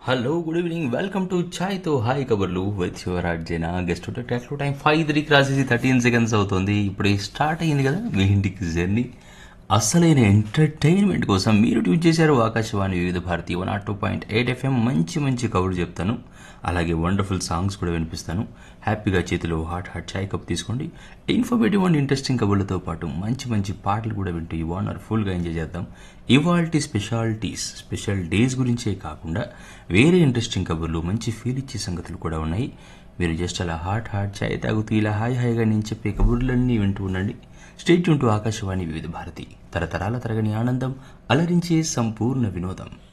hello good evening welcome to chai తో హాయ్ కబర్లు విత్ యువర్ అర్జున గెస్ట్ ట్యాక్లో టైం ఫైవ్ త్రీ క్రాసేసి థర్టీన్ సెకండ్స్ అవుతుంది ఇప్పుడు స్టార్ట్ అయ్యింది కదా మీ ఇంటికి జర్నీ అసలైన ఎంటర్టైన్మెంట్ కోసం మీరు ట్యూన్ చేశారు Akashvani Vividh Bharati one naught two point eight FM మంచి మంచి కబుర్లు చెప్తాను అలాగే వండర్ఫుల్ సాంగ్స్ కూడా వినిపిస్తాను హ్యాపీగా చేతిలో హాట్ హాట్ చాయ్ కప్ తీసుకోండి ఇన్ఫర్మేటివ్ అండ్ ఇంట్రెస్టింగ్ కబుర్లతో పాటు మంచి మంచి పాటలు కూడా వింటూ ఈ వానర్ ఫుల్గా ఎంజాయ్ చేద్దాం ఇవాల్టి స్పెషాలిటీస్ స్పెషల్ డేస్ గురించే కాకుండా వేరే ఇంట్రెస్టింగ్ కబుర్లు మంచి ఫీల్ ఇచ్చే సంగతులు కూడా ఉన్నాయి మీరు జస్ట్ అలా హాట్ హాట్ చాయ్ తాగుతూ ఇలా హాయ్ హాయిగా నేను చెప్పే కబుర్లన్నీ వింటూ ఉండండి స్టేట్ ఉంటూ ఆకాశవాణి వివిధ భారతి తరతరాల తరగని ఆనందం అలరించే సంపూర్ణ వినోదం